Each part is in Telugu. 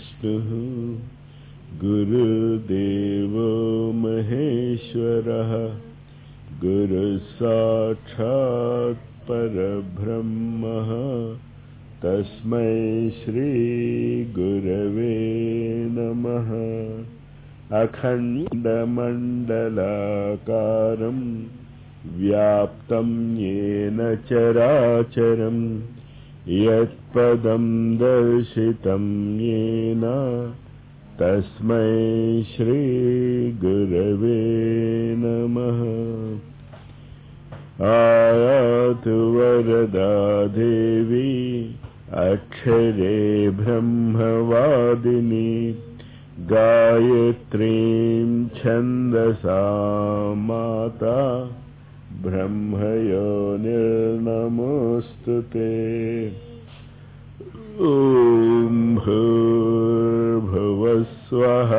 गुरुर्विष्णुः गुरुदेवो महेश्वरः गुरुसाक्षात् परब्रह्मः तस्मै श्रीगुरवे नमः अखण्डमण्डलाकारम् व्याप्तं येन चराचरम् यत्पदं दर्शितं येन तस्मै श्रीगुरवे नमः आयातु वरदा देवी अक्षरे ब्रह्मवादिनी गायत्रीं छन्दसा माता ब्रह्मयोनिर्नमोऽस्तु ते ॐ भूर्भुवस्वः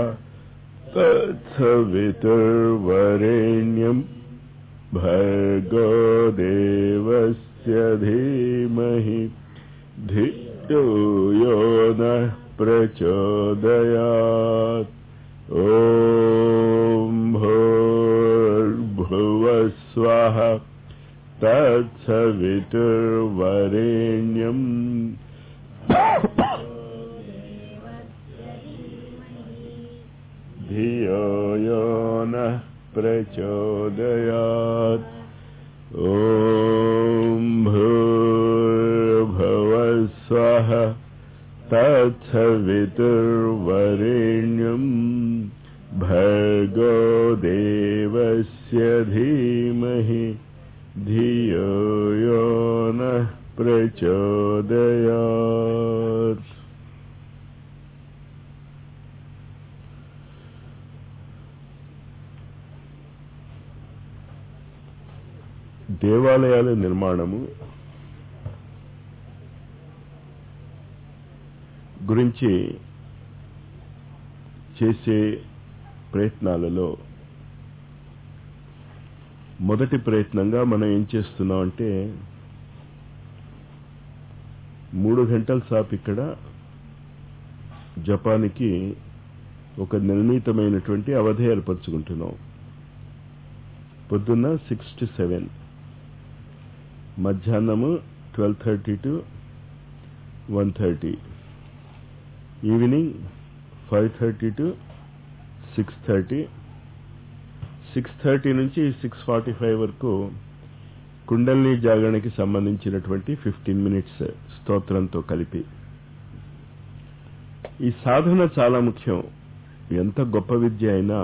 तत्सवितुर्वरेण्यं भर्गो देवस्य धीमहि धियो यो नः प्रचोदयात् ॐ भूर्भुवस्वः तत्सवितुर्वरेण्यम् धियो यो नः प्रचोदयात् ॐ भूर्भुवस्वः तत्सवितुर्वरेण्यम् भर्गो देवस्य धीमहि धियो यो नः प्रचोदयात् దేవాలయాల నిర్మాణము గురించి చేసే ప్రయత్నాలలో మొదటి ప్రయత్నంగా మనం ఏం చేస్తున్నాం అంటే మూడు గంటల సాపు ఇక్కడ జపాన్కి ఒక నిర్ణీతమైనటువంటి అవధి ఏర్పరచుకుంటున్నాం పొద్దున్న సిక్స్ టు సెవెన్ మధ్యాహ్నము twelve thirty to one thirty evening five thirty to six thirty six thirty నుంచి సిక్స్ ఫార్టీ ఫైవ్ వరకు కుండల్ని జాగరణకి సంబంధించినటువంటి ఫిఫ్టీన్ మినిట్స్ స్తోత్రంతో కలిపి ఈ సాధన చాలా ముఖ్యం ఎంత గొప్ప విద్య అయినా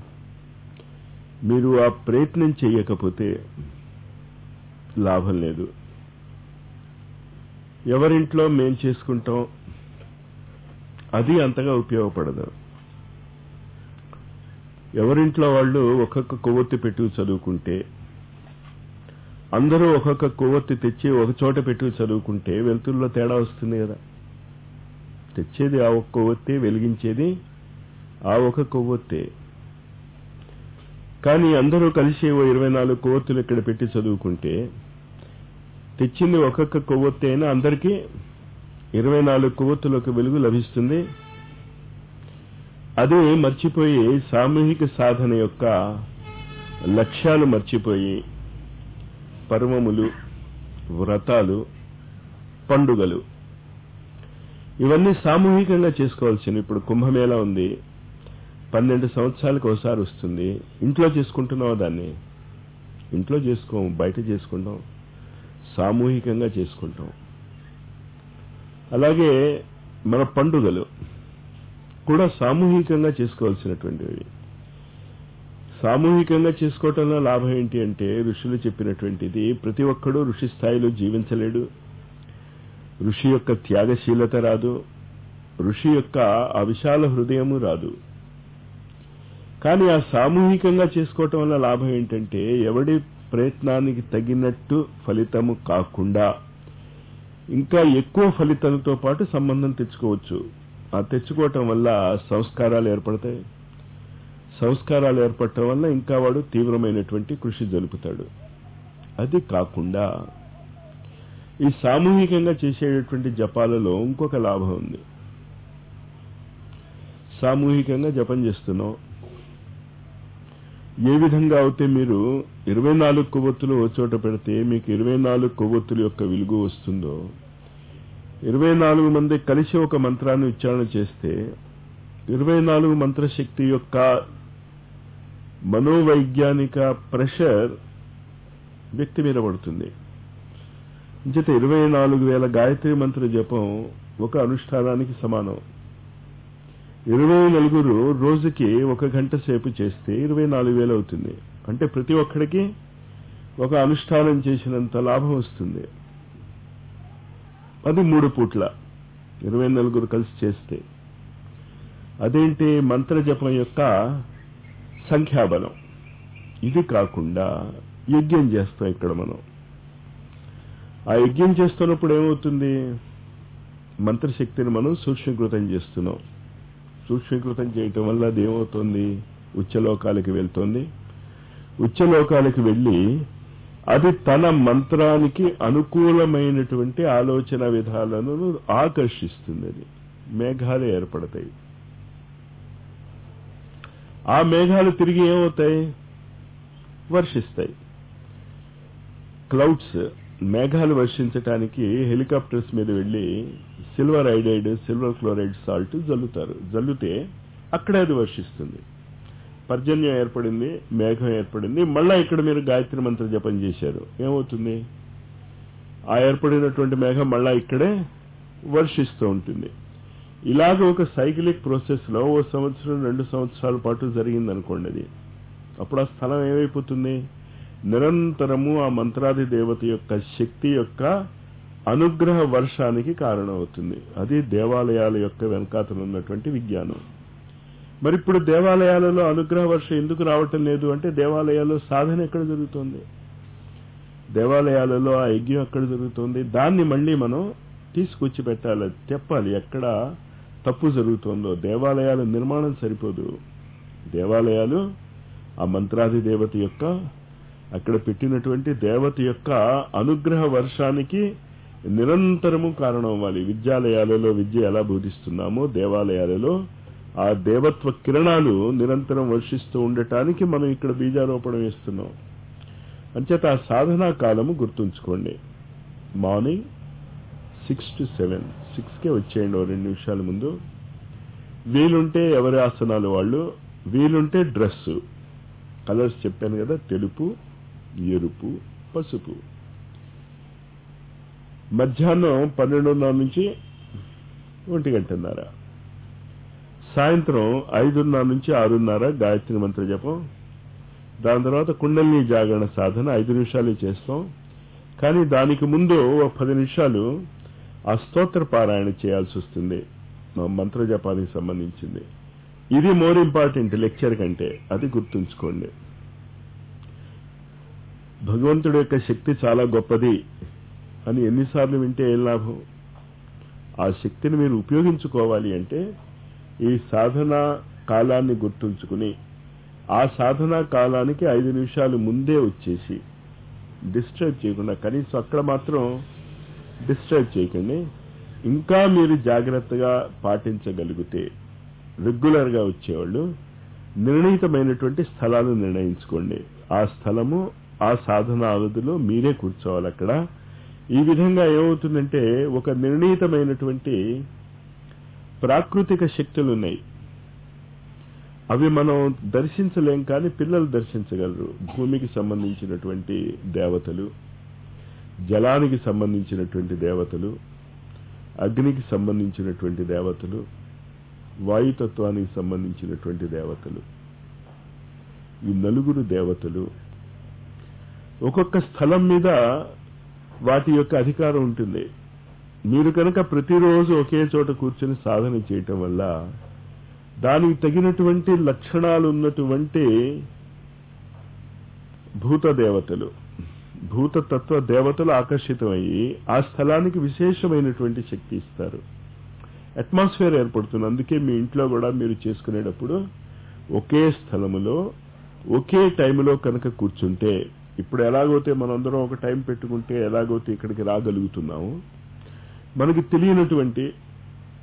మీరు ఆ ప్రయత్నం చేయకపోతే లాభం లేదు ఎవరింట్లో మేం చేసుకుంటాం అది అంతగా ఉపయోగపడదు ఎవరింట్లో వాళ్ళు ఒక్కొక్క కొవ్వొత్తి పెట్టుకు చదువుకుంటే అందరూ ఒక్కొక్క కొవ్వొత్తి తెచ్చి ఒక చోట పెట్టుకు చదువుకుంటే వెలుతుల్లో తేడా వస్తుంది కదా తెచ్చేది ఆ ఒక్క కొవ్వొత్తే వెలిగించేది ఆ ఒక కొవ్వొత్తే కానీ అందరూ కలిసి ఓ ఇరవై నాలుగు కొవ్వొత్తులు ఇక్కడ పెట్టి చదువుకుంటే తెచ్చింది ఒక్కొక్క కొవ్వొత్తి అయినా అందరికీ ఇరవై నాలుగు కొవ్వొత్తులకు వెలుగు లభిస్తుంది అదే మర్చిపోయి సామూహిక సాధన యొక్క లక్ష్యాలు మర్చిపోయి పర్వములు వ్రతాలు పండుగలు ఇవన్నీ సామూహికంగా చేసుకోవాల్సింది ఇప్పుడు కుంభమేళా ఉంది పన్నెండు సంవత్సరాలకు ఒకసారి వస్తుంది ఇంట్లో చేసుకుంటున్నావు దాన్ని ఇంట్లో చేసుకోము బయట చేసుకుంటాం సామూహికంగా చేసుకుంటాం అలాగే మన పండుగలు కూడా సామూహికంగా చేసుకోవాల్సినటువంటివి సామూహికంగా చేసుకోవటంలో లాభం ఏంటి అంటే ఋషులు చెప్పినటువంటిది ప్రతి ఒక్కడూ ఋషి స్థాయిలో జీవించలేడు ఋషి యొక్క త్యాగశీలత రాదు ఋషి యొక్క ఆ విశాల హృదయము రాదు కానీ ఆ సామూహికంగా చేసుకోవటం వల్ల లాభం ఏంటంటే ఎవడి ప్రయత్నానికి తగినట్టు ఫలితము కాకుండా ఇంకా ఎక్కువ ఫలితంతో పాటు సంబంధం తెచ్చుకోవచ్చు ఆ తెచ్చుకోవటం వల్ల సంస్కారాలు ఏర్పడతాయి సంస్కారాలు ఏర్పడటం వల్ల ఇంకా వాడు తీవ్రమైనటువంటి కృషి జరుపుతాడు అది కాకుండా ఈ సామూహికంగా చేసేటటువంటి జపాలలో ఇంకొక లాభం ఉంది సామూహికంగా జపం చేస్తున్నాం ఏ విధంగా అయితే మీరు ఇరవై నాలుగు కొవ్వొత్తులు ఓ చోట పెడితే మీకు ఇరవై నాలుగు కొవ్వొత్తుల యొక్క వెలుగు వస్తుందో ఇరవై నాలుగు మంది కలిసి ఒక మంత్రాన్ని ఉచ్చారణ చేస్తే ఇరవై నాలుగు మంత్రశక్తి యొక్క మనోవైజ్ఞానిక ప్రెషర్ వ్యక్తి మీద పడుతుంది ఇంచేత ఇరవై నాలుగు వేల గాయత్రి మంత్ర జపం ఒక అనుష్ఠానానికి సమానం ఇరవై నలుగురు రోజుకి ఒక గంట సేపు చేస్తే ఇరవై నాలుగు వేలు అవుతుంది అంటే ప్రతి ఒక్కడికి ఒక అనుష్ఠానం చేసినంత లాభం వస్తుంది అది మూడు పూట్ల ఇరవై నలుగురు కలిసి చేస్తే అదేంటి మంత్ర జపం యొక్క సంఖ్యాబలం ఇది కాకుండా యజ్ఞం చేస్తాం ఇక్కడ మనం ఆ యజ్ఞం చేస్తున్నప్పుడు ఏమవుతుంది మంత్రశక్తిని మనం సూక్ష్మీకృతం చేస్తున్నాం సూక్ష్మీకృతం చేయటం వల్ల అది ఏమవుతుంది ఉచ్చలోకాలకి వెళ్తుంది ఉచ్చలోకాలకి వెళ్ళి అది తన మంత్రానికి అనుకూలమైనటువంటి ఆలోచన విధాలను ఆకర్షిస్తుంది అది మేఘాలు ఏర్పడతాయి ఆ మేఘాలు తిరిగి ఏమవుతాయి వర్షిస్తాయి క్లౌడ్స్ మేఘాలు వర్షించటానికి హెలికాప్టర్స్ మీద వెళ్లి silver iodide silver chloride salt జల్లుతారు జల్లుతే అక్కడే అది వర్షిస్తుంది పర్జన్యం ఏర్పడింది మేఘం ఏర్పడింది మళ్ళా ఇక్కడ మీరు గాయత్రి మంత్ర జపం చేశారు ఏమవుతుంది ఆ ఏర్పడినటువంటి మేఘం మళ్ళా ఇక్కడే వర్షిస్తూ ఉంటుంది ఇలాగ ఒక సైకిలిక్ ప్రాసెస్ లో ఓ సంవత్సరం రెండు సంవత్సరాల పాటు జరిగిందనుకోండి అది అప్పుడు ఆ స్థలం ఏమైపోతుంది నిరంతరము ఆ మంత్రాది దేవత యొక్క శక్తి యొక్క అనుగ్రహ వర్షానికి కారణమవుతుంది అది దేవాలయాల యొక్క వెనకాతలు ఉన్నటువంటి విజ్ఞానం మరి ఇప్పుడు దేవాలయాలలో అనుగ్రహ వర్షం ఎందుకు రావటం లేదు అంటే దేవాలయాల్లో సాధన ఎక్కడ జరుగుతుంది దేవాలయాలలో ఆ యజ్ఞం ఎక్కడ జరుగుతుంది దాన్ని మళ్ళీ మనం తీసుకొచ్చి పెట్టాలి తెప్పాలి ఎక్కడ తప్పు జరుగుతుందో దేవాలయాల నిర్మాణం సరిపోదు దేవాలయాలు ఆ మంత్రాది దేవత యొక్క అక్కడ పెట్టినటువంటి దేవత యొక్క అనుగ్రహ వర్షానికి నిరంతరము కారణం అవ్వాలి విద్యాలయాలలో విద్య ఎలా బోధిస్తున్నామో దేవాలయాలలో ఆ దేవత్వ కిరణాలు నిరంతరం వర్షిస్తూ ఉండటానికి మనం ఇక్కడ బీజారోపణ వేస్తున్నాం అంచేత ఆ సాధనా కాలము గుర్తుంచుకోండి మార్నింగ్ సిక్స్ టు సెవెన్ సిక్స్కే వచ్చేయండి ఓ రెండు నిమిషాల ముందు వీలుంటే ఎవరి ఆసనాలు వాళ్ళు వీలుంటే డ్రెస్సు కలర్స్ చెప్పాను కదా తెలుపు ఎరుపు పసుపు మధ్యాహ్నం పన్నెండున్నర నుంచి ఒంటి గంటన్నర సాయంత్రం ఐదున్నర నుంచి ఆరున్నర గాయత్రి మంత్ర జపం దాని తర్వాత కుండలిని జాగరణ సాధన ఐదు నిమిషాలు చేస్తాం కానీ దానికి ముందు ఒక పది నిమిషాలు ఆ స్తోత్ర పారాయణ చేయాల్సి వస్తుంది మంత్ర జపానికి సంబంధించింది ఇది మోర్ ఇంపార్టెంట్ లెక్చర్ కంటే అది గుర్తుంచుకోండి భగవంతుడి యొక్క శక్తి చాలా గొప్పది అని ఎన్నిసార్లు వింటే ఏం లాభం ఆ శక్తిని మీరు ఉపయోగించుకోవాలి అంటే ఈ సాధన కాలాన్ని గుర్తుంచుకుని ఆ సాధనా కాలానికి ఐదు నిమిషాలు ముందే వచ్చేసి డిస్టర్బ్ చేయకుండా కనీసం అక్కడ మాత్రం డిస్టర్బ్ చేయకండి ఇంకా మీరు జాగ్రత్తగా పాటించగలిగితే రెగ్యులర్గా వచ్చేవాళ్ళు నిర్ణీతమైనటువంటి స్థలాలు నిర్ణయించుకోండి ఆ స్థలము ఆ సాధన అవధిలో మీరే కూర్చోవాలి అక్కడ ఈ విధంగా ఏమవుతుందంటే ఒక నిర్ణీతమైనటువంటి ప్రాకృతిక శక్తులు ఉన్నాయి అవి మనం దర్శించలేం కానీ పిల్లలు దర్శించగలరు భూమికి సంబంధించినటువంటి దేవతలు జలానికి సంబంధించినటువంటి దేవతలు అగ్నికి సంబంధించినటువంటి దేవతలు వాయుతత్వానికి సంబంధించినటువంటి దేవతలు ఈ నలుగురు దేవతలు ఒక్కొక్క స్థలం మీద వాటి యొక్క అధికారం ఉంటుంది మీరు కనుక ప్రతిరోజు ఒకే చోట కూర్చొని సాధన చేయటం వల్ల దానికి తగినటువంటి లక్షణాలు ఉన్నటువంటి భూత దేవతలు భూతతత్వ దేవతలు ఆకర్షితమయ్యి ఆ స్థలానికి విశేషమైనటువంటి శక్తి ఇస్తారు అట్మాస్ఫియర్ ఏర్పడుతుంది అందుకే మీ ఇంట్లో కూడా మీరు చేసుకునేటప్పుడు ఒకే స్థలములో ఒకే టైంలో కనుక కూర్చుంటే ఇప్పుడు ఎలాగైతే మనందరం ఒక టైం పెట్టుకుంటే ఎలాగైతే ఇక్కడికి రాగలుగుతున్నాము మనకి తెలియనటువంటి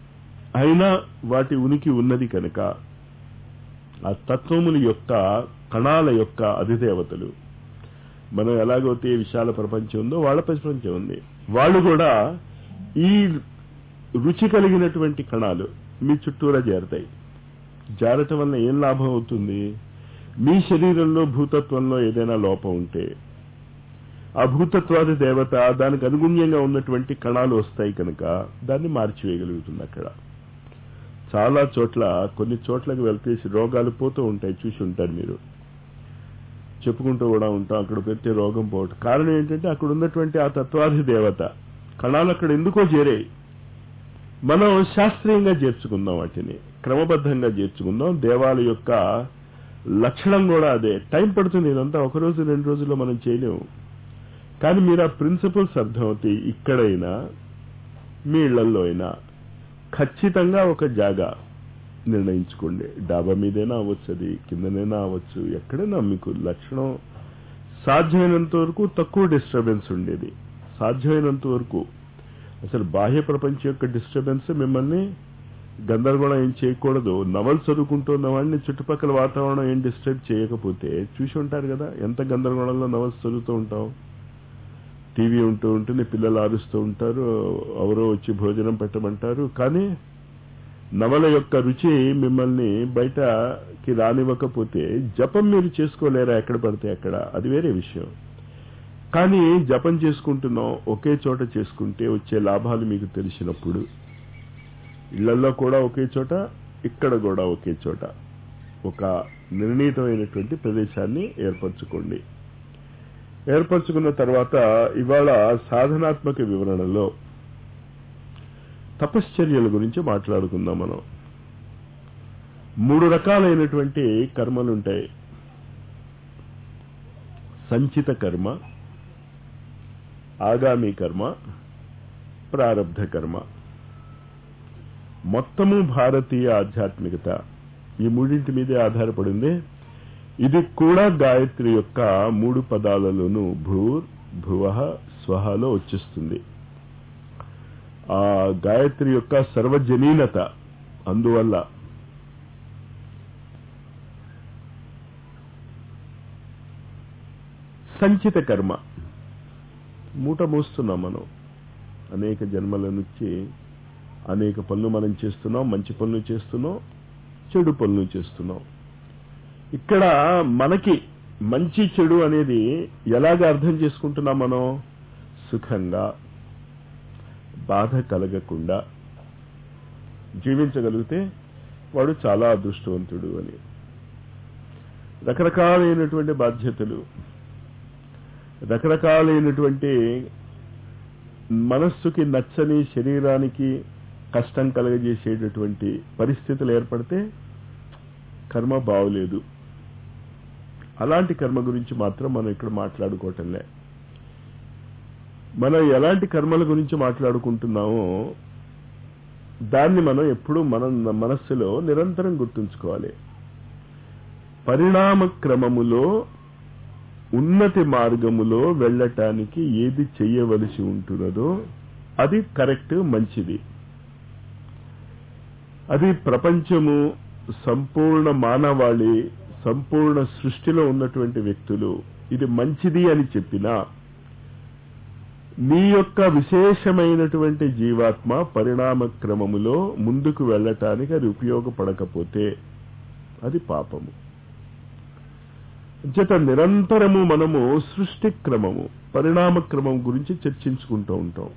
అయినా వాటి ఉనికి ఉన్నది కనుక ఆ తత్వముల యొక్క కణాల యొక్క అధిదేవతలు మనం ఎలాగైతే విశాల ప్రపంచం ఉందో వాళ్ళ ప్రపంచం ఉంది వాళ్ళు కూడా ఈ రుచి కలిగినటువంటి కణాలు మీ చుట్టూరా చేరతాయి జారటం వల్ల ఏం లాభం అవుతుంది మీ శరీరంలో భూతత్వంలో ఏదైనా లోపం ఉంటే ఆ భూతత్వాది దేవత దానికి అనుగుణ్యంగా ఉన్నటువంటి కణాలు వస్తాయి కనుక దాన్ని మార్చివేయగలుగుతుంది అక్కడ చాలా చోట్ల కొన్ని చోట్లకు వెళ్తే రోగాలు పోతూ ఉంటాయి చూసి ఉంటారు మీరు చెప్పుకుంటూ కూడా ఉంటాం అక్కడ పెట్టే రోగం పోవటం కారణం ఏంటంటే అక్కడ ఉన్నటువంటి ఆ తత్వాది దేవత కణాలు అక్కడ ఎందుకో చేరాయి మనం శాస్త్రీయంగా చేర్చుకుందాం వాటిని క్రమబద్ధంగా చేర్చుకుందాం దేవాల యొక్క లక్షణం కూడా అదే టైం పడుతుంది ఇదంతా ఒక రోజు రెండు రోజుల్లో మనం చేయలేము కానీ మీరు ఆ ప్రిన్సిపల్స్ అర్థమవుతాయి ఇక్కడైనా మీ ఇళ్లలో అయినా ఖచ్చితంగా ఒక జాగా నిర్ణయించుకోండి డాబా మీదైనా అవ్వచ్చు అది కిందనైనా అవ్వచ్చు ఎక్కడైనా మీకు లక్షణం సాధ్యమైనంత వరకు తక్కువ డిస్టర్బెన్స్ ఉండేది సాధ్యమైనంత వరకు అసలు బాహ్య ప్రపంచం యొక్క డిస్టర్బెన్స్ మిమ్మల్ని గందరగోళం ఏం చేయకూడదు నవలు చదువుకుంటున్న వాడిని చుట్టుపక్కల వాతావరణం ఏం డిస్టర్బ్ చేయకపోతే చూసి ఉంటారు కదా ఎంత గందరగోళంలో నవల్స్ చదువుతూ ఉంటాం టీవీ ఉంటూ ఉంటుంది పిల్లలు ఆరుస్తూ ఉంటారు ఎవరో వచ్చి భోజనం పెట్టమంటారు కానీ నవల యొక్క రుచి మిమ్మల్ని బయటకి రానివ్వకపోతే జపం మీరు చేసుకోలేరా ఎక్కడ పడితే అక్కడ అది వేరే విషయం కానీ జపం చేసుకుంటున్నాం ఒకే చోట చేసుకుంటే వచ్చే లాభాలు మీకు తెలిసినప్పుడు ఇళ్లలో కూడా ఒకే చోట ఇక్కడ కూడా ఒకే చోట ఒక నిర్ణీతమైనటువంటి ప్రదేశాన్ని ఏర్పరచుకోండి ఏర్పరచుకున్న తర్వాత ఇవాళ సాధనాత్మక వివరణలో తపశ్చర్యల గురించి మాట్లాడుకుందాం మనం మూడు రకాలైనటువంటి కర్మలు ఉంటాయి సంచిత కర్మ ఆగామి కర్మ ప్రారబ్ధ కర్మ మొత్తము భారతీయ ఆధ్యాత్మికత ఈ మూడింటి మీదే ఆధారపడింది ఇది కూడా గాయత్రి యొక్క మూడు పదాలలోనూ భూర్ భువ స్వహలో వచ్చేస్తుంది ఆ గాయత్రి యొక్క సర్వజనీనత అందువల్ల సంచిత కర్మ మూట మోస్తున్నాం మనం అనేక జన్మల నుంచి అనేక పనులు మనం చేస్తున్నాం మంచి పనులు చేస్తున్నాం చెడు పనులు చేస్తున్నాం ఇక్కడ మనకి మంచి చెడు అనేది ఎలాగ అర్థం చేసుకుంటున్నాం మనం సుఖంగా బాధ కలగకుండా జీవించగలిగితే వాడు చాలా అదృష్టవంతుడు అని రకరకాలైనటువంటి బాధ్యతలు రకరకాలైనటువంటి మనస్సుకి నచ్చని శరీరానికి కష్టం కలగజేసేటటువంటి పరిస్థితులు ఏర్పడితే కర్మ బాగోలేదు అలాంటి కర్మ గురించి మాత్రం మనం ఇక్కడ మాట్లాడుకోవటంలే మనం ఎలాంటి కర్మల గురించి మాట్లాడుకుంటున్నామో దాన్ని మనం ఎప్పుడూ మన మనస్సులో నిరంతరం గుర్తుంచుకోవాలి పరిణామ క్రమములో ఉన్నతి మార్గములో వెళ్ళటానికి ఏది చెయ్యవలసి ఉంటున్నదో అది కరెక్ట్ మంచిది అది ప్రపంచము సంపూర్ణ మానవాళి సంపూర్ణ సృష్టిలో ఉన్నటువంటి వ్యక్తులు ఇది మంచిది అని చెప్పినా నీ యొక్క విశేషమైనటువంటి జీవాత్మ పరిణామ క్రమములో ముందుకు వెళ్ళటానికి అది ఉపయోగపడకపోతే అది పాపము చేత నిరంతరము మనము సృష్టి క్రమము పరిణామ క్రమం గురించి చర్చించుకుంటూ ఉంటాం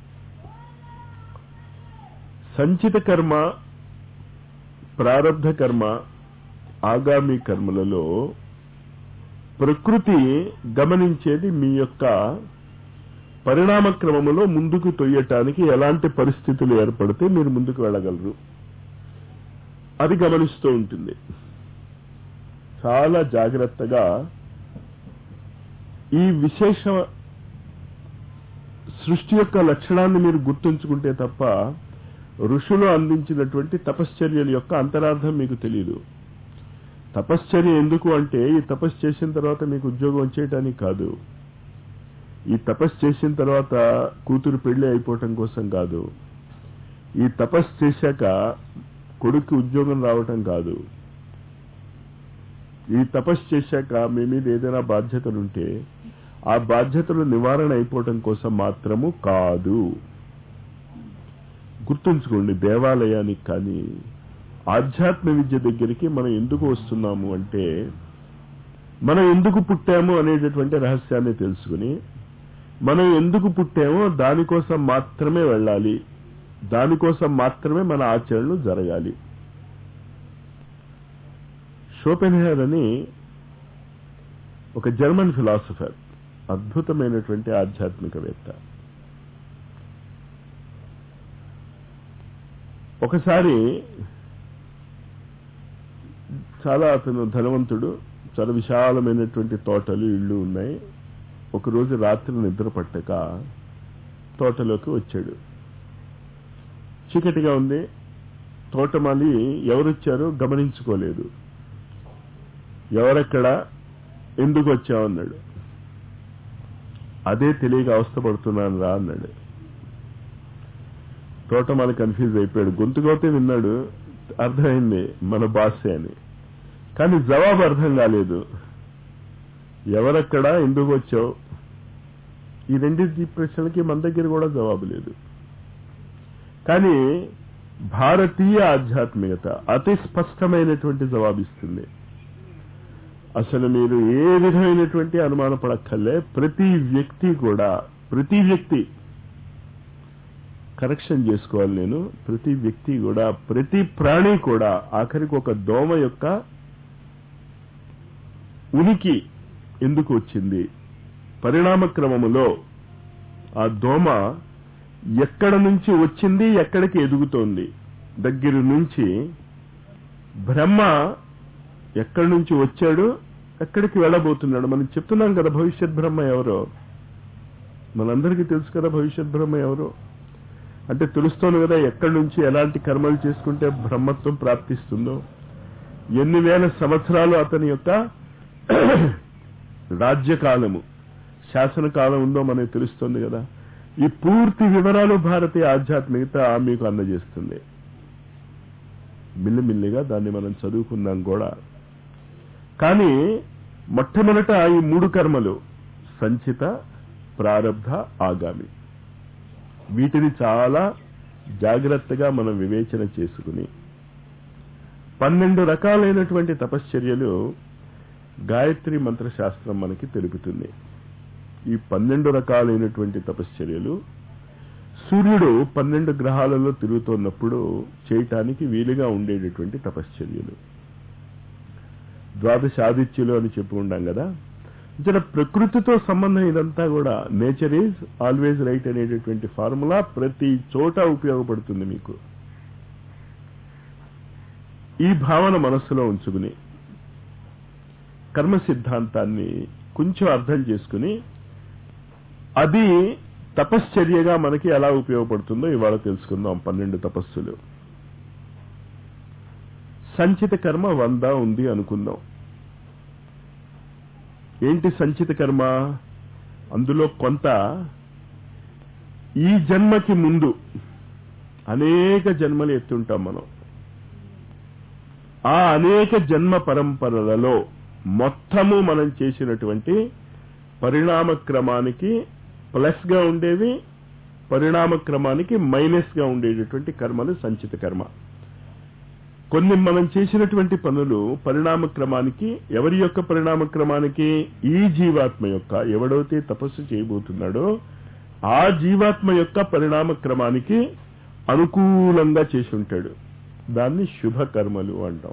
సంచిత కర్మ ప్రారబ్ధ కర్మ ఆగామి కర్మలలో ప్రకృతి గమనించేది మీ యొక్క పరిణామ క్రమములో ముందుకు తొయ్యటానికి ఎలాంటి పరిస్థితులు ఏర్పడితే మీరు ముందుకు వెళ్ళగలరు అది గమనిస్తూ ఉంటుంది చాలా జాగ్రత్తగా ఈ విశేష సృష్టి యొక్క లక్షణాన్ని మీరు గుర్తుంచుకుంటే తప్ప ఋషులు అందించినటువంటి తపశ్చర్యల యొక్క అంతరార్థం మీకు తెలియదు తపశ్చర్య ఎందుకు అంటే ఈ తపస్సు చేసిన తర్వాత మీకు ఉద్యోగం వచ్చేయటానికి కాదు ఈ తపస్సు చేసిన తర్వాత కూతురు పెళ్లి అయిపోవటం కోసం కాదు ఈ తపస్సు చేశాక కొడుకు ఉద్యోగం రావటం కాదు ఈ తపస్సు చేశాక మీ మీద ఏదైనా బాధ్యతలుంటే ఆ బాధ్యతలు నివారణ అయిపోవటం కోసం మాత్రము కాదు గుర్తుంచుకోండి దేవాలయానికి కానీ ఆధ్యాత్మ విద్య దగ్గరికి మనం ఎందుకు వస్తున్నాము అంటే మనం ఎందుకు పుట్టాము అనేటటువంటి రహస్యాన్ని తెలుసుకుని మనం ఎందుకు పుట్టామో దానికోసం మాత్రమే వెళ్ళాలి దానికోసం మాత్రమే మన ఆచరణలు జరగాలి షోపెన్హేర్ అని ఒక జర్మన్ ఫిలాసఫర్ అద్భుతమైనటువంటి ఆధ్యాత్మికవేత్త ఒకసారి చాలా అతను ధనవంతుడు చాలా విశాలమైనటువంటి తోటలు ఇళ్ళు ఉన్నాయి ఒకరోజు రాత్రి నిద్ర పట్టక తోటలోకి వచ్చాడు చీకటిగా ఉంది తోటమాలి ఎవరొచ్చారో గమనించుకోలేదు ఎవరెక్కడ ఎందుకు వచ్చావన్నాడు అదే తెలియక అవస్థపడుతున్నాను రా అన్నాడు తోటమాలి కన్ఫ్యూజ్ అయిపోయాడు గొంతుకోతే విన్నాడు అర్థమైంది మన బాసే అని కానీ జవాబు అర్థం కాలేదు ఎవరక్కడ ఎందుకు వచ్చావు ఈ రెండింటి ప్రశ్నలకి మన దగ్గర కూడా జవాబు లేదు కానీ భారతీయ ఆధ్యాత్మికత అతి స్పష్టమైనటువంటి జవాబిస్తుంది అసలు మీరు ఏ విధమైనటువంటి అనుమాన పడక్కర్లే ప్రతి వ్యక్తి కూడా ప్రతి వ్యక్తి కరెక్షన్ చేసుకోవాలి నేను ప్రతి వ్యక్తి కూడా ప్రతి ప్రాణి కూడా ఆఖరికి ఒక దోమ యొక్క ఉనికి ఎందుకు వచ్చింది పరిణామ క్రమములో ఆ దోమ ఎక్కడ నుంచి వచ్చింది ఎక్కడికి ఎదుగుతోంది దగ్గర నుంచి బ్రహ్మ ఎక్కడి నుంచి వచ్చాడు ఎక్కడికి వెళ్ళబోతున్నాడు మనం చెప్తున్నాం కదా భవిష్యత్ బ్రహ్మ ఎవరో మనందరికీ తెలుసు కదా భవిష్యత్ బ్రహ్మ ఎవరో అంటే తెలుస్తోంది కదా ఎక్కడి నుంచి ఎలాంటి కర్మలు చేసుకుంటే బ్రహ్మత్వం ప్రాప్తిస్తుందో ఎన్ని వేల సంవత్సరాలు అతని యొక్క రాజ్యకాలము శాసనకాలం ఉందో మనకు తెలుస్తుంది కదా ఈ పూర్తి వివరాలు భారతీయ ఆధ్యాత్మికత మీకు అందజేస్తుంది మిల్లిమిల్లిగా దాన్ని మనం చదువుకుందాం కూడా కానీ మొట్టమొదట ఈ మూడు కర్మలు సంచిత ప్రారబ్ధ ఆగామి వీటిని చాలా జాగ్రత్తగా మనం వివేచన చేసుకుని పన్నెండు రకాలైనటువంటి తపశ్చర్యలు గాయత్రి మంత్రశాస్త్రం మనకి తెలుపుతుంది ఈ పన్నెండు రకాలైనటువంటి తపశ్చర్యలు సూర్యుడు పన్నెండు గ్రహాలలో తిరుగుతున్నప్పుడు చేయటానికి వీలుగా ఉండేటటువంటి తపశ్చర్యలు ద్వాదశాదిత్యులు అని చెప్పుకుంటాం కదా ఇక్కడ ప్రకృతితో సంబంధం ఇదంతా కూడా నేచర్ ఈజ్ ఆల్వేజ్ రైట్ అనేటటువంటి ఫార్ములా ప్రతి చోట ఉపయోగపడుతుంది మీకు ఈ భావన మనస్సులో ఉంచుకుని కర్మ సిద్ధాంతాన్ని కొంచెం అర్థం చేసుకుని అది తపశ్చర్యగా మనకి ఎలా ఉపయోగపడుతుందో ఇవాళ తెలుసుకుందాం పన్నెండు తపస్సులు సంచిత కర్మ వంద ఉంది అనుకుందాం ఏంటి సంచిత కర్మ అందులో కొంత ఈ జన్మకి ముందు అనేక జన్మలు ఎత్తుంటాం మనం ఆ అనేక జన్మ పరంపరలలో మొత్తము మనం చేసినటువంటి పరిణామ క్రమానికి ప్లస్ గా ఉండేవి పరిణామ క్రమానికి మైనస్ గా ఉండేటటువంటి కర్మలు సంచిత కర్మ కొన్ని మనం చేసినటువంటి పనులు పరిణామ క్రమానికి ఎవరి యొక్క పరిణామ క్రమానికి ఈ జీవాత్మ యొక్క ఎవడైతే తపస్సు చేయబోతున్నాడో ఆ జీవాత్మ యొక్క పరిణామ క్రమానికి అనుకూలంగా చేసి ఉంటాడు దాన్ని శుభ కర్మలు అంటాం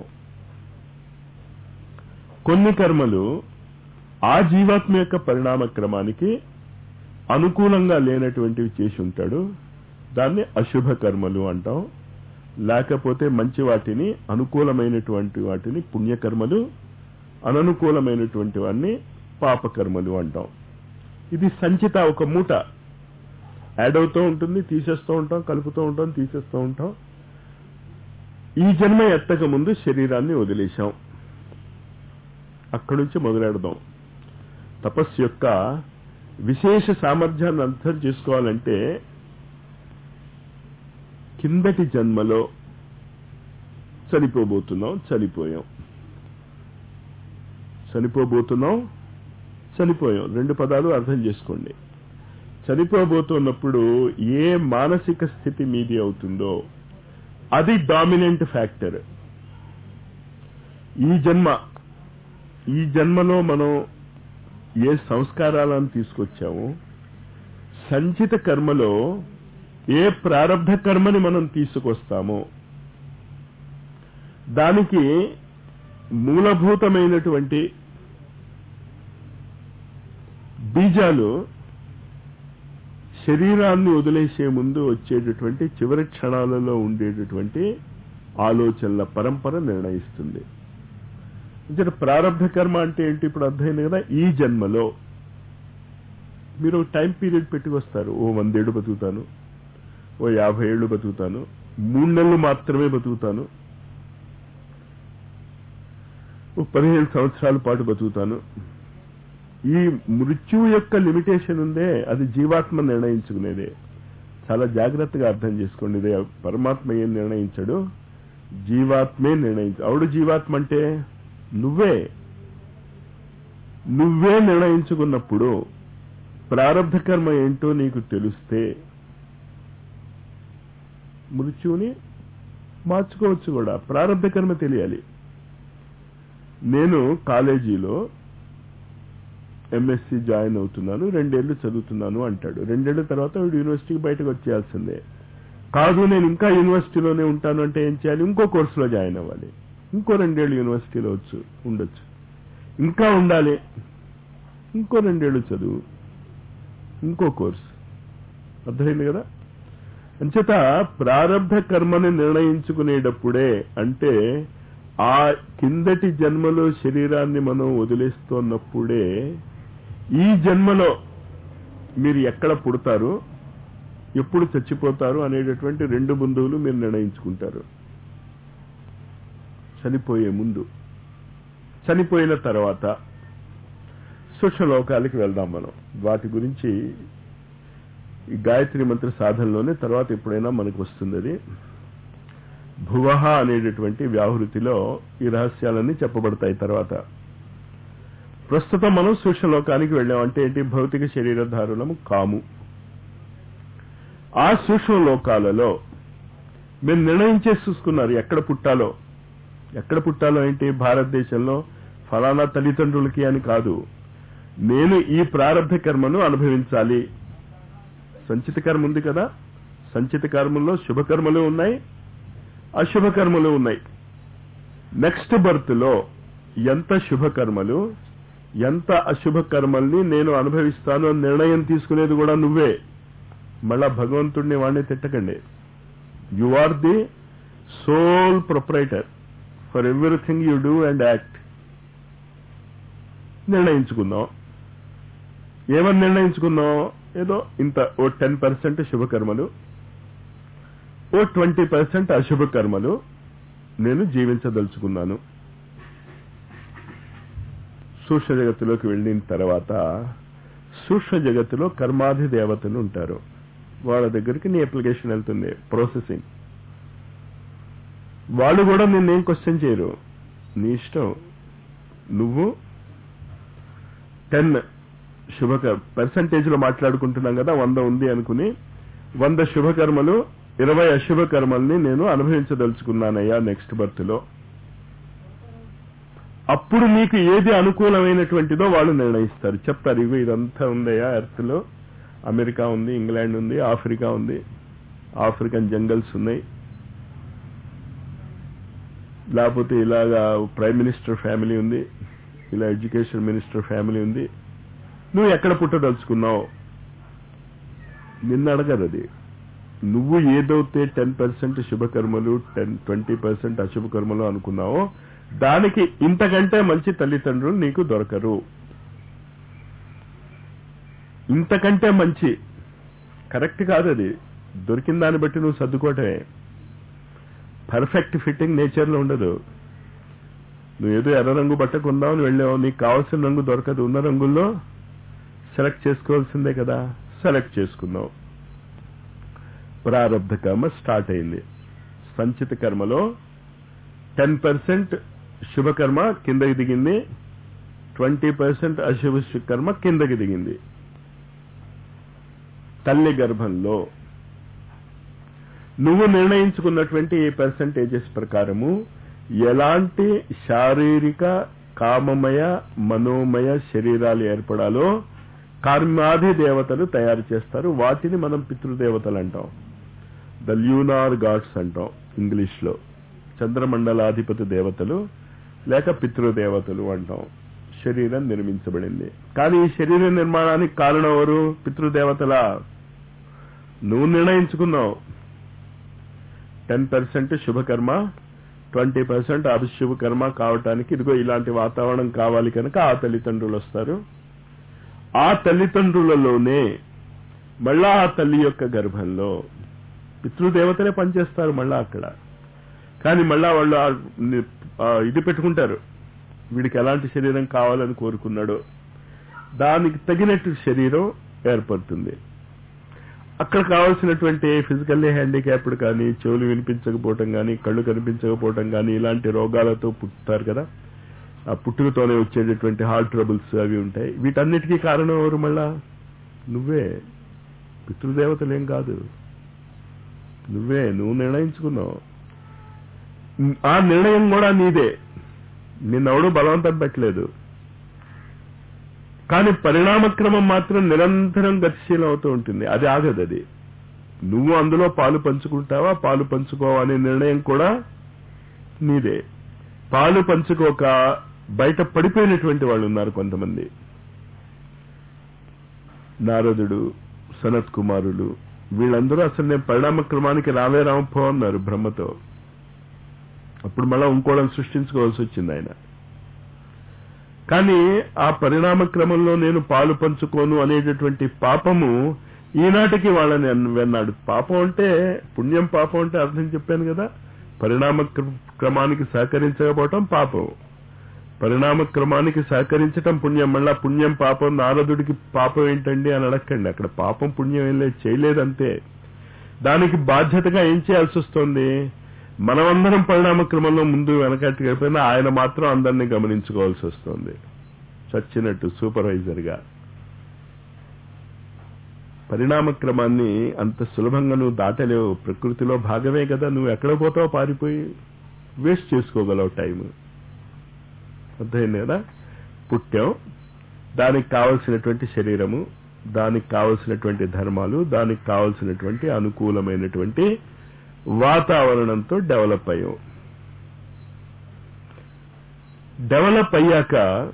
కొన్ని కర్మలు ఆ జీవాత్మ యొక్క పరిణామ క్రమానికి అనుకూలంగా లేనటువంటివి చేసి ఉంటాడు దాన్ని అశుభ కర్మలు అంటాం లేకపోతే మంచి వాటిని అనుకూలమైనటువంటి వాటిని పుణ్యకర్మలు అననుకూలమైనటువంటి వాటిని పాపకర్మలు అంటాం ఇది సంచిత ఒక మూట యాడ్ అవుతూ ఉంటుంది తీసేస్తూ ఉంటాం కలుపుతూ ఉంటాం తీసేస్తూ ఉంటాం ఈ జన్మ ఎత్తక ముందు శరీరాన్ని వదిలేశాం అక్కడి నుంచి మొదలెడదాం తపస్సు యొక్క విశేష సామర్థ్యాన్ని అర్థం చేసుకోవాలంటే కిందటి జన్మలో చనిపోబోతున్నాం చనిపోయాం చనిపోబోతున్నాం చనిపోయాం రెండు పదాలు అర్థం చేసుకోండి చనిపోబోతున్నప్పుడు ఏ మానసిక స్థితి మీది అవుతుందో అది డామినెంట్ ఫ్యాక్టర్ ఈ జన్మ ఈ జన్మలో మనం ఏ సంస్కారాలను తీసుకొచ్చామో సంచిత కర్మలో ఏ ప్రారంభ కర్మని మనం తీసుకొస్తామో దానికి మూలభూతమైనటువంటి బీజాలు శరీరాన్ని వదిలేసే ముందు వచ్చేటటువంటి చివరి క్షణాలలో ఉండేటటువంటి ఆలోచనల పరంపర నిర్ణయిస్తుంది అంటే ప్రారంభ కర్మ అంటే ఏంటి ఇప్పుడు అర్థమైంది కదా ఈ జన్మలో మీరు టైం పీరియడ్ పెట్టుకొస్తారు ఓ వందేళ్లు బతుకుతాను ఓ యాభై ఏళ్ళు బతుకుతాను మూడు నెలలు మాత్రమే బతుకుతాను ఓ పదిహేను సంవత్సరాల పాటు బతుకుతాను ఈ మృత్యువు యొక్క లిమిటేషన్ ఉందే అది జీవాత్మ నిర్ణయించుకునేదే చాలా జాగ్రత్తగా అర్థం చేసుకోండి ఇదే పరమాత్మ ఏం నిర్ణయించడు జీవాత్మే నిర్ణయించు అవుడు జీవాత్మ అంటే నువ్వే నువ్వే నిర్ణయించుకున్నప్పుడు ప్రారంభ కర్మ ఏంటో నీకు తెలిస్తే మృత్యువుని మార్చుకోవచ్చు కూడా ప్రారంభ కర్మ తెలియాలి నేను కాలేజీలో ఎంఎస్సి జాయిన్ అవుతున్నాను రెండేళ్లు చదువుతున్నాను అంటాడు రెండేళ్ల తర్వాత వీడు యూనివర్సిటీకి బయటకు వచ్చేయాల్సిందే కాదు నేను ఇంకా యూనివర్సిటీలోనే ఉంటాను అంటే ఏం చేయాలి ఇంకో కోర్సులో జాయిన్ అవ్వాలి ఇంకో రెండేళ్లు యూనివర్సిటీలో వచ్చు ఉండొచ్చు ఇంకా ఉండాలి ఇంకో రెండేళ్లు చదువు ఇంకో కోర్సు అర్థమైంది కదా అంచేత ప్రారంభ కర్మని నిర్ణయించుకునేటప్పుడే అంటే ఆ కిందటి జన్మలో శరీరాన్ని మనం వదిలేస్తున్నప్పుడే ఈ జన్మలో మీరు ఎక్కడ పుడతారు ఎప్పుడు చచ్చిపోతారు అనేటటువంటి రెండు బంధువులు మీరు నిర్ణయించుకుంటారు చనిపోయే ముందు చనిపోయిన తర్వాత సూక్ష్మలోకాలకి వెళ్దాం మనం వాటి గురించి ఈ గాయత్రి మంత్ర సాధనలోనే తర్వాత ఎప్పుడైనా మనకు వస్తుంది అది భువహ అనేటటువంటి వ్యాహృతిలో ఈ రహస్యాలన్నీ చెప్పబడతాయి తర్వాత ప్రస్తుతం మనం సూక్ష్మలోకానికి వెళ్ళాం అంటే ఏంటి భౌతిక శరీరధారులము కాము ఆ సూక్ష్మ లోకాలలో మీరు నిర్ణయించేసి చూసుకున్నారు ఎక్కడ పుట్టాలో ఎక్కడ పుట్టాలో ఏంటి భారతదేశంలో ఫలానా తల్లిదండ్రులకి అని కాదు నేను ఈ ప్రారంభ కర్మను అనుభవించాలి సంచిత కర్మ ఉంది కదా సంచిత కర్మల్లో శుభకర్మలు ఉన్నాయి అశుభ కర్మలు ఉన్నాయి నెక్స్ట్ బర్త్ లో ఎంత శుభకర్మలు ఎంత అశుభ కర్మల్ని నేను అనుభవిస్తాను అని నిర్ణయం తీసుకునేది కూడా నువ్వే మళ్ళా భగవంతుడిని వాడిని తిట్టకండి you are the sole proprietor for everything you do and act నిర్ణయించుకుందాం ఏమని నిర్ణయించుకుందాం ఏదో ఇంత ఓ టెన్ పర్సెంట్ శుభకర్మలు ఓ ట్వంటీ పర్సెంట్ అశుభ కర్మలు నేను జీవించదలుచుకున్నాను సూక్ష్మ జగత్తులోకి వెళ్ళిన తర్వాత సూక్ష్మ జగత్తులో కర్మాధి దేవతలు ఉంటారు వాళ్ళ దగ్గరికి నీ అప్లికేషన్ వెళ్తుంది ప్రాసెసింగ్ వాళ్ళు కూడా నిన్నేం క్వశ్చన్ చేయరు నీ ఇష్టం నువ్వు టెన్ శుభక పర్సంటేజ్ లో మాట్లాడుకుంటున్నాం కదా వంద ఉంది అనుకుని వంద శుభకర్మలు ఇరవై అశుభ కర్మల్ని నేను అనుభవించదలుచుకున్నానయ్యా నెక్స్ట్ బర్త్ లో అప్పుడు నీకు ఏది అనుకూలమైనటువంటిదో వాళ్ళు నిర్ణయిస్తారు చెప్తారు ఇగో ఇదంతా ఉందయ్యా ఎర్త్ లో అమెరికా ఉంది ఇంగ్లాండ్ ఉంది ఆఫ్రికా ఉంది ఆఫ్రికన్ జంగల్స్ ఉన్నాయి లేకపోతే ఇలాగా ప్రైమ్ మినిస్టర్ ఫ్యామిలీ ఉంది ఇలా ఎడ్యుకేషన్ మినిస్టర్ ఫ్యామిలీ ఉంది నువ్వు ఎక్కడ పుట్టదలుచుకున్నావు నిన్న అడగదు అది నువ్వు ఏదైతే టెన్ పర్సెంట్ శుభకర్మలు టెన్ ట్వంటీ పర్సెంట్ అశుభకర్మలు అనుకున్నావో దానికి ఇంతకంటే మంచి తల్లిదండ్రులు నీకు దొరకరు ఇంతకంటే మంచి కరెక్ట్ కాదు అది దొరికిన దాన్ని బట్టి నువ్వు సర్దుకోవటమే పర్ఫెక్ట్ ఫిట్టింగ్ నేచర్ లో ఉండదు నువ్వు ఏదో ఎర్ర రంగు బట్ట కొందామని వెళ్ళావు నీకు కావాల్సిన రంగు దొరకదు ఉన్న రంగుల్లో సెలెక్ట్ చేసుకోవాల్సిందే కదా సెలెక్ట్ చేసుకున్నావు ప్రారంభ కర్మ స్టార్ట్ అయింది సంచిత కర్మలో టెన్ పర్సెంట్ శుభకర్మ కిందకి దిగింది ట్వంటీ పర్సెంట్ అశుభ కర్మ కిందకి దిగింది తల్లి గర్భంలో నువ్వు నిర్ణయించుకున్నటువంటి ఈ పర్సంటేజెస్ ప్రకారము ఎలాంటి శారీరక కామమయ మనోమయ శరీరాలు ఏర్పడాలో కర్మాది దేవతలు తయారు చేస్తారు వాటిని మనం పితృదేవతలు అంటాం ద ల్యూనార్ గాడ్స్ అంటాం ఇంగ్లీష్ లో చంద్రమండలాధిపతి దేవతలు లేక పితృదేవతలు అంటాం శరీరం నిర్మించబడింది కానీ ఈ శరీర నిర్మాణానికి కారణం ఎవరు పితృదేవతలా నువ్వు నిర్ణయించుకున్నావు టెన్ పర్సెంట్ శుభకర్మ ట్వంటీ పర్సెంట్ అభిశుభ కర్మ కావటానికి ఇదిగో ఇలాంటి వాతావరణం కావాలి కనుక ఆ తల్లిదండ్రులు వస్తారు ఆ తల్లిదండ్రులలోనే మళ్ళా ఆ తల్లి యొక్క గర్భంలో పితృదేవతలే పనిచేస్తారు మళ్ళా అక్కడ కానీ మళ్ళా వాళ్ళు ఆ ని- ఆ ఇది పెట్టుకుంటారు వీడికి ఎలాంటి శరీరం కావాలని కోరుకున్నాడో దానికి తగినట్టు శరీరం ఏర్పడుతుంది అక్కడ కావాల్సినటువంటి ఫిజికల్లీ హ్యాండిక్యాప్డ్ కానీ చెవులు వినిపించకపోవటం కానీ కళ్ళు కనిపించకపోవటం కానీ ఇలాంటి రోగాలతో పుట్టుతారు కదా ఆ పుట్టుకతోనే వచ్చేటటువంటి హార్ట్ ట్రబుల్స్ అవి ఉంటాయి వీటన్నిటికీ కారణం ఎవరు మళ్ళా నువ్వే పితృదేవతలేం కాదు నువ్వే నువ్వు నిర్ణయించుకున్నావు ఆ నిర్ణయం కూడా నీదే నిన్నెవడూ బలవంతం పెట్టలేదు కానీ పరిణామక్రమం మాత్రం నిరంతరం గతిశీలం అవుతూ ఉంటుంది అది ఆగదు అది నువ్వు అందులో పాలు పంచుకుంటావా పాలు పంచుకోవా అనే నిర్ణయం కూడా నీదే పాలు పంచుకోక బయట పడిపోయినటువంటి వాళ్ళు ఉన్నారు కొంతమంది నారదుడు సనత్ కుమారులు వీళ్ళందరూ అసలు నేను పరిణామ క్రమానికి రావే రామపో అన్నారు బ్రహ్మతో అప్పుడు మళ్ళా ఇంకోళ్ళని సృష్టించుకోవాల్సి వచ్చింది ఆయన కానీ ఆ పరిణామ క్రమంలో నేను పాలు పంచుకోను అనేటటువంటి పాపము ఈనాటికి వాళ్ళని అన్- వెన్నాడు పాపం అంటే పుణ్యం పాపం అంటే అర్థం చెప్పాను కదా పరిణామ క్ర- క్రమానికి సహకరించకపోవటం పాపం పరిణామ క్రమానికి సహకరించటం పుణ్యం మళ్ళా పుణ్యం పాపం నారదుడికి పాపం ఏంటండి అని అడగండి అక్కడ పాపం పుణ్యం ఏం లేదు చేయలేదంతే దానికి బాధ్యతగా ఏం చేయాల్సి వస్తుంది మనమందరం పరిణామ క్రమంలో ముందు వెనకట్టి గడిపోయినా ఆయన మాత్రం అందరినీ గమనించుకోవాల్సి వస్తుంది చచ్చినట్టు సూపర్వైజర్ గా పరిణామ క్రమాన్ని అంత సులభంగా నువ్వు దాటలేవు ప్రకృతిలో భాగమే కదా నువ్వు ఎక్కడ పోతావు పారిపోయి వేస్ట్ చేసుకోగలవు టైం అర్థమైంది కదా పుట్టాం దానికి కావలసినటువంటి శరీరము దానికి కావలసినటువంటి ధర్మాలు దానికి కావలసినటువంటి అనుకూలమైనటువంటి వాతావరణంతో డెవలప్ అయ్యాం డెవలప్ అయ్యాక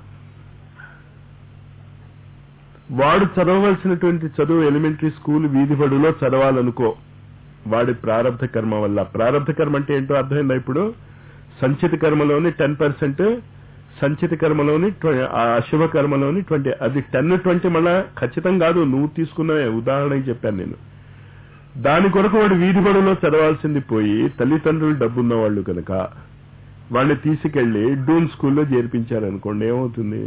వాడు చదవవలసినటువంటి చదువు ఎలిమెంటరీ స్కూల్ వీధి బడిలో చదవాలనుకో వాడి ప్రారంభ కర్మ వల్ల ప్రారంభ కర్మ అంటే ఏంటో అర్థమైందా ఇప్పుడు సంచిత కర్మలోని టెన్ పర్సెంట్ సంచిత కర్మలోని ట్వ- ఆ అశుభ కర్మలోని ట్వంటీ అది టెన్ ట్వంటీ మళ్ళా ఖచ్చితం కాదు నువ్వు తీసుకున్నవే ఉదాహరణకి చెప్పాను నేను దాని కొరకు వాడు వీధి బడిలో చదవాల్సింది పోయి తల్లిదండ్రులు డబ్బున్న వాళ్ళు కనుక వాడిని తీసుకెళ్లి డూన్ స్కూల్లో చేర్పించారనుకోండి ఏమవుతుంది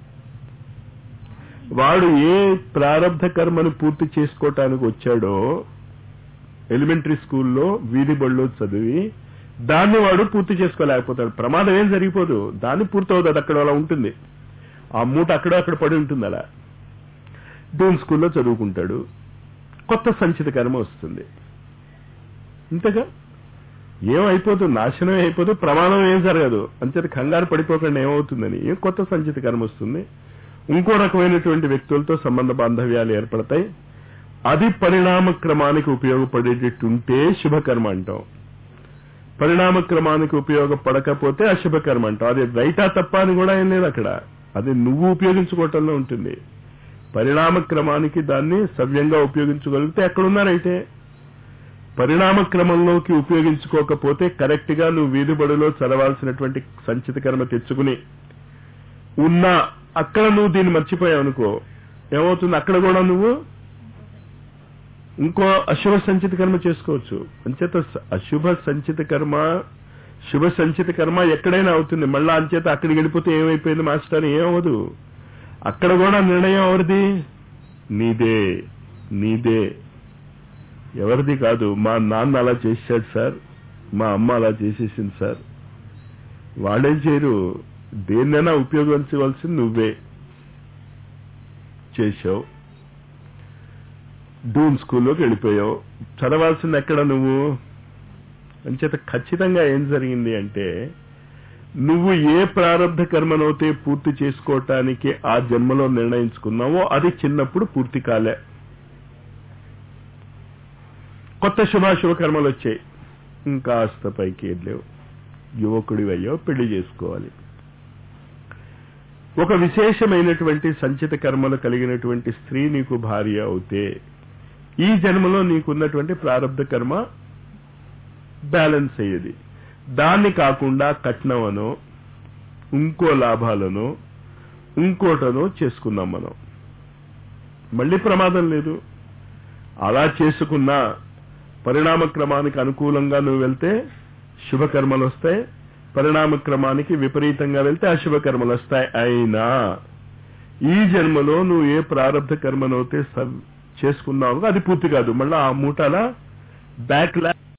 వాడు ఏ ప్రారంభ కర్మను పూర్తి చేసుకోవటానికి వచ్చాడో ఎలిమెంటరీ స్కూల్లో వీధి బడిలో చదివి దాన్ని వాడు పూర్తి చేసుకోలేకపోతాడు ప్రమాదం ఏం జరిగిపోదు దాన్ని పూర్తవుతుంది అది అక్కడ అలా ఉంటుంది ఆ మూట అక్కడ అక్కడ పడి ఉంటుంది అలా డూన్ స్కూల్లో చదువుకుంటాడు కొత్త సంచిత కర్మ వస్తుంది ఇంతగా ఏమైపోతుంది నాశనం అయిపోదు ప్రమాదం ఏం జరగదు అంచేత కంగారు పడిపోకుండా ఏమవుతుందని ఏం కొత్త సంచిత కర్మ వస్తుంది ఇంకో రకమైనటువంటి వ్యక్తులతో సంబంధ బాంధవ్యాలు ఏర్పడతాయి అది పరిణామ క్రమానికి ఉపయోగపడేటట్టుంటే శుభకర్మ అంటాం పరిణామ క్రమానికి ఉపయోగపడకపోతే అశుభకర్మ అంటాం అది రైటా తప్ప అని కూడా ఏం లేదు అక్కడ అది నువ్వు ఉపయోగించుకోవటంలో ఉంటుంది పరిణామ క్రమానికి దాన్ని సవ్యంగా ఉపయోగించగలిగితే ఎక్కడున్నారైతే పరిణామ క్రమంలోకి ఉపయోగించుకోకపోతే కరెక్ట్ గా నువ్వు వీధి బడిలో చదవాల్సినటువంటి సంచిత కర్మ తెచ్చుకుని ఉన్నా అక్కడ నువ్వు దీన్ని మర్చిపోయావు అనుకో ఏమవుతుంది అక్కడ కూడా నువ్వు ఇంకో అశుభ సంచిత కర్మ చేసుకోవచ్చు అంచేత స- అశుభ సంచిత కర్మ శుభ సంచిత కర్మ ఎక్కడైనా అవుతుంది మళ్ళా అంచేత అక్కడికి వెళ్ళిపోతే ఏమైపోయింది మాస్టర్ అని ఏమవదు అక్కడ కూడా నిర్ణయం ఎవరిది నీదే నీదే ఎవరిది కాదు మా నాన్న అలా చేశాడు సార్ మా అమ్మ అలా చేసేసింది సార్ వాళ్ళేం చేయరు దేన్నైనా ఉపయోగించవలసింది నువ్వే చేశావు డూమ్ స్కూల్లోకి వెళ్ళిపోయావు చదవాల్సింది ఎక్కడ నువ్వు అంచేత ఖచ్చితంగా ఏం జరిగింది అంటే నువ్వు ఏ ప్రారంభ కర్మనైతే పూర్తి చేసుకోవటానికి ఆ జన్మలో నిర్ణయించుకున్నావో అది చిన్నప్పుడు పూర్తి కాలే కొత్త శుభాశుభ కర్మలు వచ్చాయి ఇంకాస్త పైకి లేవు యువకుడి అయ్యో పెళ్లి చేసుకోవాలి ఒక విశేషమైనటువంటి సంచిత కర్మలు కలిగినటువంటి స్త్రీ నీకు భార్య అవుతే ఈ జన్మలో నీకున్నటువంటి ప్రారంభ కర్మ బ్యాలెన్స్ అయ్యేది దాన్ని కాకుండా కట్నమనో ఇంకో లాభాలను ఇంకోటనో చేసుకున్నాం మనం మళ్ళీ ప్రమాదం లేదు అలా చేసుకున్నా పరిణామ క్రమానికి అనుకూలంగా నువ్వు వెళ్తే శుభకర్మలు వస్తాయి పరిణామ క్రమానికి విపరీతంగా వెళ్తే అశుభ కర్మలు వస్తాయి అయినా ఈ జన్మలో నువ్వు ఏ ప్రారంభ కర్మనైతే చేసుకున్నావు అది పూర్తి కాదు మళ్ళీ ఆ మూటల బ్యాక్